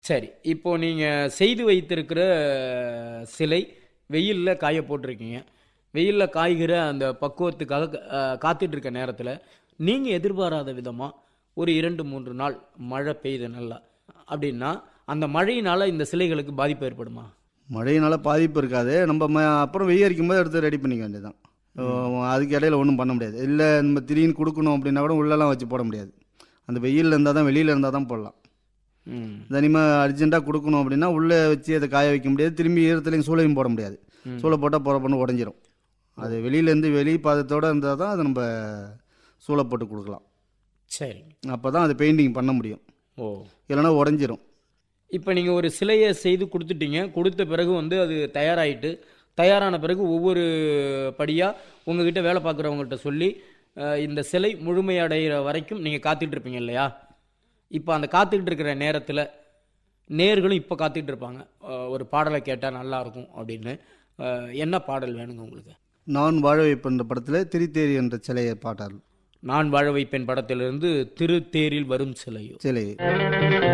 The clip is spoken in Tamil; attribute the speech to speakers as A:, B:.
A: சரி இப்போ நீங்கள் செய்து வைத்திருக்கிற சிலை வெயிலில் காய போட்டிருக்கீங்க வெயிலில் காய்கிற அந்த பக்குவத்துக்காக அஹ், காத்துட்டு இருக்க நேரத்தில் நீங்கள் எதிர்பாராத விதமாக ஒரு இரண்டு மூன்று நாள் மழை பெய்யுது நல்லா அப்படின்னா அந்த மழையினால இந்த சிலைகளுக்கு பாதிப்பு ஏற்படுமா
B: மழையினால பாதிப்பு இருக்காது நம்ம ம அப்புறம் வெயில் அடிக்கும் போது எடுத்து ரெடி பண்ணிக்க வேண்டியதுதான் அதுக்கு இடையில ஒன்றும் பண்ண முடியாது இல்லை நம்ம திடீர்னு கொடுக்கணும் அப்படின்னா கூட உள்ளெல்லாம் வச்சு போட முடியாது அந்த வெயிலில் இருந்தால் தான் வெளியில் இருந்தால் தான் போடலாம்
A: ம்
B: தனிமாக அர்ஜென்ட்டாக கொடுக்கணும் அப்படின்னா உள்ளே வச்சு அதை காய வைக்க முடியாது திரும்பி ஈரத்துலையும் சூளையும் போட முடியாது சூளை போட்டால் போகிற பண்ணு உடஞ்சிரும் அது வெளியிலேருந்து வெளி பாதத்தோடு இருந்தால் தான் அதை நம்ம சூளை போட்டு கொடுக்கலாம்
A: சரி
B: அப்போ தான் அது பெயிண்டிங் பண்ண முடியும்
A: ஓ
B: இல்லைன்னா உடஞ்சிரும்
A: இப்போ நீங்கள் ஒரு சிலையை செய்து கொடுத்துட்டீங்க கொடுத்த பிறகு வந்து அது தயாராகிட்டு தயாரான பிறகு ஒவ்வொரு படியாக உங்ககிட்ட வேலை பார்க்குறவங்கள்ட்ட சொல்லி அஹ், இந்த சிலை முழுமையடைகிற வரைக்கும் நீங்கள் காத்துட்டு இருப்பீங்க இல்லையா இப்போ அந்த காத்துக்கிட்டு இருக்கிற நேரத்தில் நேர்களும் இப்போ காத்துட்டு இருப்பாங்க அஹ், ஒரு பாடலை கேட்டால் நல்லா இருக்கும் அப்படின்னு அஹ், என்ன பாடல் வேணுங்க உங்களுக்கு
B: நான் வாழ வைப்பென்ற படத்தில் திரித்தேரி என்ற சிலையை பாட்டார்
A: நான் வாழ வைப்பேன் படத்திலிருந்து திருத்தேரில் வரும் சிலையோ
B: சிலை